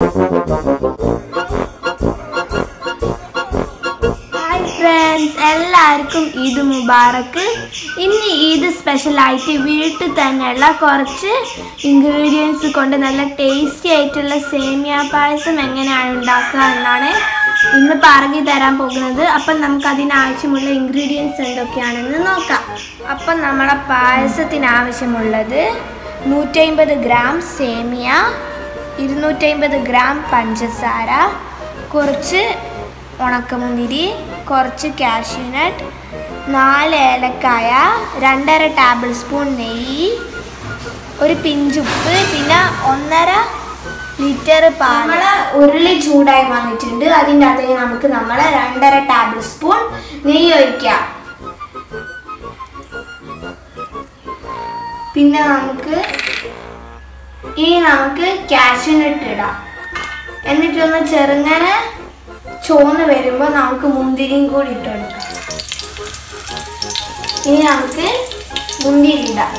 hi friends എല്ലാവർക്കും ഈദ് മുബാറക്ക് ഇന്ന് ഈദ് സ്പെഷ്യലായിട്ട് വീട്ടിൽ തന്നെയുള്ള കുറച്ച് ഇൻഗ്രീഡിയൻസ് കൊണ്ട് നല്ല ടേസ്റ്റി ആയിട്ടുള്ള സേമിയ പായസം എങ്ങനെയാണ് ഉണ്ടാക്കുക എന്നാണ് ഇന്ന് പറഞ്ഞു തരാൻ പോകുന്നത് അപ്പം നമുക്ക് അതിനാവശ്യമുള്ള ഇൻഗ്രീഡിയൻസ് എന്തൊക്കെയാണെന്ന് നോക്കാം അപ്പം നമ്മളെ പായസത്തിന് ആവശ്യമുള്ളത് നൂറ്റമ്പത് ഗ്രാം സേമിയ ഇരുന്നൂറ്റമ്പത് ഗ്രാം പഞ്ചസാര കുറച്ച് ഉണക്കമുന്തിരി കുറച്ച് കാഷ്യൂനട്ട് നാല് ഏലക്കായ രണ്ടര ടേബിൾ സ്പൂൺ നെയ്യ് ഒരു പിഞ്ചുപ്പ് പിന്നെ ഒന്നര ലിറ്റർ പാൽ നമ്മളെ ഉരുളി ചൂടായി വന്നിട്ടുണ്ട് അതിൻ്റെ അകത്തേക്ക് നമുക്ക് നമ്മളെ രണ്ടര ടേബിൾ സ്പൂൺ നെയ്യ് ഒഴിക്കാം പിന്നെ നമുക്ക് ഇനി നമുക്ക് കാഷ്യൂനട്ട് ഇടാം എന്നിട്ടൊന്ന് ചെറുങ്ങനെ ചോന്ന് വരുമ്പോൾ നമുക്ക് മുന്തിരിയും കൂടി ഇട്ട് കൊടുക്കാം ഇനി നമുക്ക് മുന്തിരി ഇടാം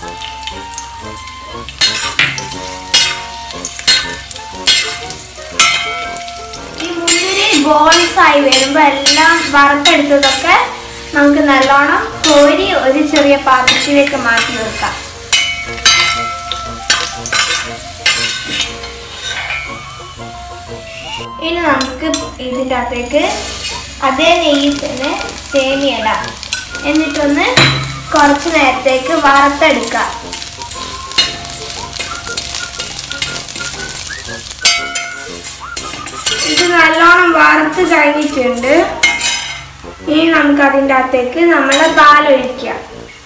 ഈ മുന്തിരി ബോൾസ് ആയി വരുമ്പോൾ എല്ലാം വറുത്തെടുത്തതൊക്കെ നമുക്ക് നല്ലോണം കോരി ഒരു ചെറിയ പാത്രത്തിലേക്ക് മാറ്റി വെക്കാം ഇനി നമുക്ക് ഇതിൻ്റെ അകത്തേക്ക് അതേ നെയ്യിൽ തന്നെ സേമിയ ഇടാം എന്നിട്ടൊന്ന് കുറച്ച് നേരത്തേക്ക് വറുത്തെടുക്കാം ഇത് നല്ലോണം വറുത്ത് കഴിഞ്ഞിട്ടുണ്ട് ഇനി നമുക്ക് അതിൻ്റെ അകത്തേക്ക് നമ്മളെ പാലൊഴിക്കാം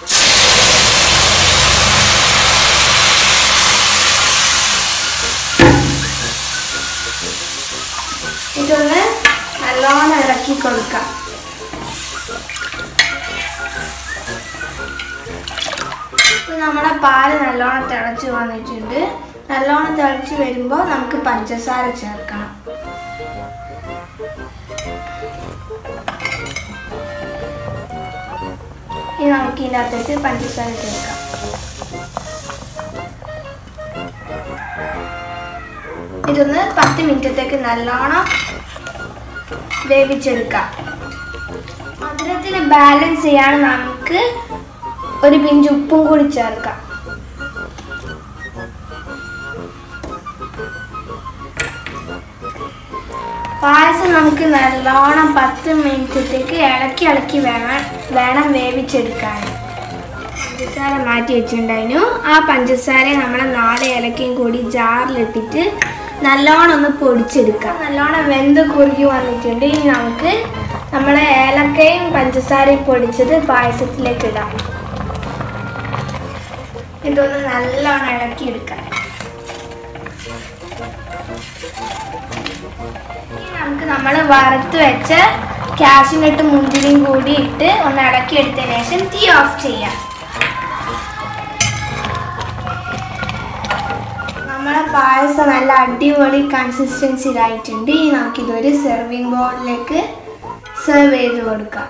ഇതൊന്ന് നല്ലോണം ഇറക്കി കൊടുക്കാം ഇപ്പൊ നമ്മുടെ പാല് നല്ലോണം തിളച്ച് വന്നിട്ടുണ്ട് നല്ലോണം തിളച്ച് വരുമ്പോൾ നമുക്ക് പഞ്ചസാര ചേർക്കണം ഇനി നമുക്ക് ഇതിനകത്തേക്ക് പഞ്ചസാര ചേർക്കാം ഇതൊന്ന് പത്ത് മിനിറ്റത്തേക്ക് നല്ലോണം വേവിച്ചെടുക്കാം മധുരത്തിന് ബാലൻസ് ചെയ്യാൻ നമുക്ക് ഒരു പിഞ്ച് ഉപ്പും കൂടി ചേർക്കാം പായസം നമുക്ക് നല്ലോണം പത്ത് മിനിറ്റത്തേക്ക് ഇളക്കി ഇളക്കി വേണം വേണം വേവിച്ചെടുക്കാൻ പഞ്ചസാര മാറ്റി വെച്ചിട്ടുണ്ടായിരുന്നു ആ പഞ്ചസാര നമ്മളെ നാല് ഏലക്കയും കൂടി ജാറിലിട്ടിട്ട് നല്ലോണം ഒന്ന് പൊടിച്ചെടുക്കാം നല്ലോണം വെന്ത് കുറുകി വന്നിട്ടുണ്ട് ഇനി നമുക്ക് നമ്മളെ ഏലക്കയും പഞ്ചസാരയും പൊടിച്ചത് പായസത്തിലേക്ക് ഇടാം ഇതൊന്ന് നല്ലോണം ഇളക്കിയെടുക്കാം ഇനി നമുക്ക് നമ്മൾ വറുത്ത് വെച്ച കാഷ്യൂനട്ട് മുന്തിരിയും കൂടി ഇട്ട് ഒന്ന് ഇളക്കിയെടുത്തതിന് ശേഷം തീ ഓഫ് ചെയ്യാം നമ്മളെ പായസം നല്ല അടിപൊളി കൺസിസ്റ്റൻസിയിലായിട്ടുണ്ട് ഇനി നമുക്കിതൊരു സെർവിങ് ബോളിലേക്ക് സെർവ് ചെയ്ത് കൊടുക്കാം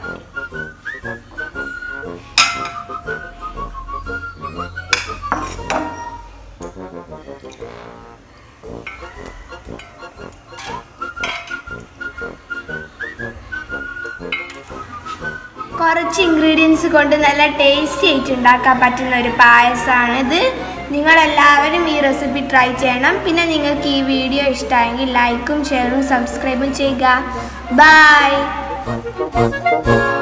കുറച്ച് ഇൻഗ്രീഡിയൻസ് കൊണ്ട് നല്ല ടേസ്റ്റി ആയിട്ട് ഉണ്ടാക്കാൻ പറ്റുന്ന ഒരു പായസമാണ് ഇത് നിങ്ങളെല്ലാവരും ഈ റെസിപ്പി ട്രൈ ചെയ്യണം പിന്നെ നിങ്ങൾക്ക് ഈ വീഡിയോ ഇഷ്ടമായെങ്കിൽ ലൈക്കും ഷെയറും സബ്സ്ക്രൈബും ചെയ്യുക ബൈ